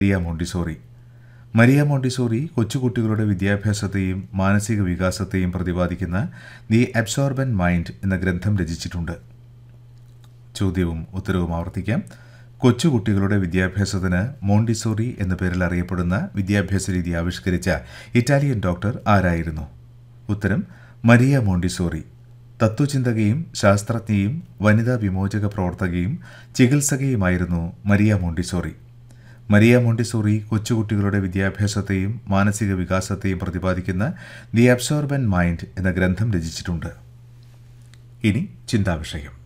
Maria Montessori Maria Montessori കൊച്ചുകുട്ടികളുടെ വിദ്യാഭ്യാസത്തെയും മാനസിക വികാസത്തെയും പ്രതിപാദിക്കുന്ന ദി അബ്സോർബൻ മൈൻഡ് എന്ന ഗ്രന്ഥം രചിച്ചിട്ടുണ്ട് ചോദ്യവും ഉത്തരവും ആവർത്തിക്കാം കൊച്ചുകുട്ടികളുടെ വിദ്യാഭ്യാസത്തിന് മോണ്ടിസോറി എന്ന പേരിൽ അറിയപ്പെടുന്ന വിദ്യാഭ്യാസ രീതി ആവിഷ്കരിച്ച ഇറ്റാലിയൻ ഡോക്ടർ ആരായിരുന്നു ഉത്തരം മരിയ മോണ്ടിസോറി തത്വചിന്തകയും ശാസ്ത്രജ്ഞയും വനിതാ വിമോചക പ്രവർത്തകയും ചികിത്സകയുമായിരുന്നു മരിയ മോണ്ടിസോറി മരിയ മോണ്ടിസോറി കൊച്ചുകുട്ടികളുടെ വിദ്യാഭ്യാസത്തെയും മാനസിക വികാസത്തെയും പ്രതിപാദിക്കുന്ന ദി അബ്സോർബൻ മൈൻഡ് എന്ന ഗ്രന്ഥം രചിച്ചിട്ടുണ്ട് ഇനി ചിന്താവിഷയം